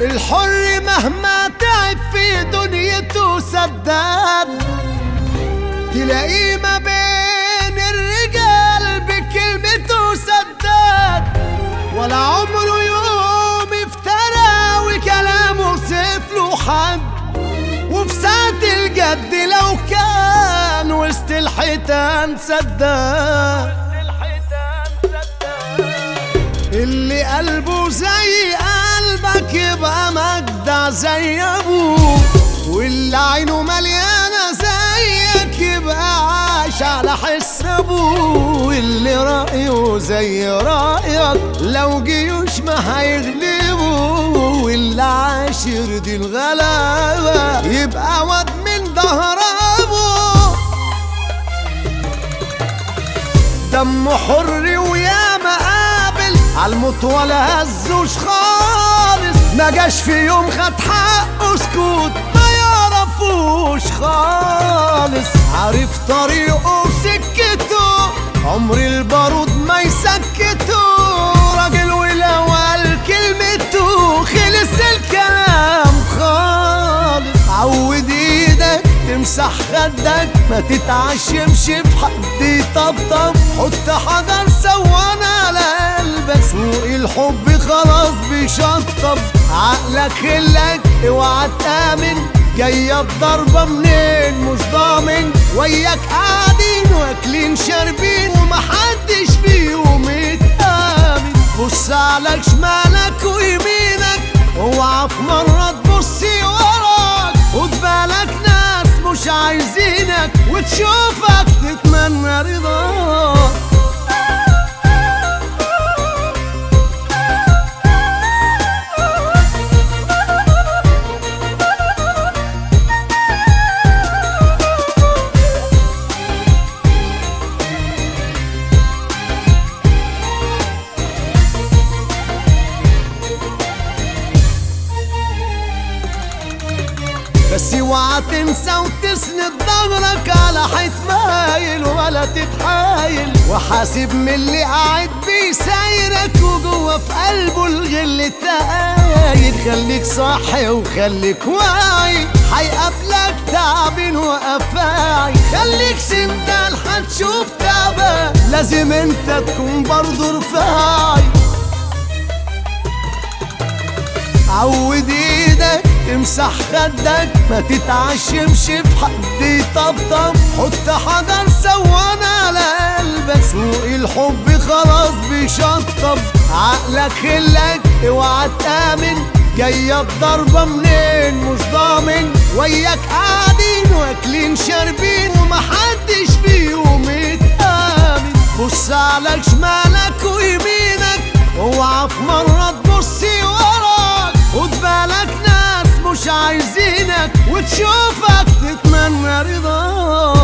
الحر مهما تعب في دنيته سداد تلاقيه ما بين الرجال بكلمته سداد ولا عمره يوم افترى وكلامه سيف له حد وفي ساعة الجد لو كان وسط الحيتان سداد اللي قلبه زي قلبك يبقى مجدع زي ابوه واللي عينه مليانه زيك يبقى عاش على حس ابوه واللي رايه زي رايك لو جيوش ما هيغلبوا واللي عاشر دي الغلابه يبقى واد من ظهر ابوه دمه حر ويا مقابل عالموت ولا هزوش خالص ما جاش في يوم خد حقه سكوت ما يعرفوش خالص عارف طريقه وسكته عمر البارود ما يسكته راجل ولو قال كلمته خلص الكلام خالص عود ايدك تمسح خدك ما تتعشمش في حد يطبطب حط حجر سوانا على قلبك سوق الحب خلاص بيشطب عقلك خلك اوعى تامن جاية بضربة منين مش ضامن وياك قاعدين واكلين شاربين ومحدش فيهم يتآمن بص على شمالك ويمينك اوعى في مرة تبصي وراك خد بالك ناس مش عايزينك وتشوفك تتمنى رضاك بس اوعى تنسى وتسند ظهرك على حيط مايل ولا تتحايل وحاسب من اللي قاعد بيسايرك وجوه في قلبه الغل تقايل خليك صاحي وخليك واعي هيقابلك تعبين وقفاعي خليك سندال هتشوف تعبان لازم انت تكون برضه رفاعي عود ايدك تمسح خدك ما تتعشمش في حد يطبطب حط حجر سوانا على قلبك سوق الحب خلاص بيشطب عقلك خلك اوعى تامن جاية بضربة منين مش ضامن وياك قاعدين واكلين شاربين ومحدش فيهم يتآمن بص على شمالك ويمينك اوعى في مرة تبصي وراك خد بالك ناس مش عايزينك وتشوفك تتمنى رضاك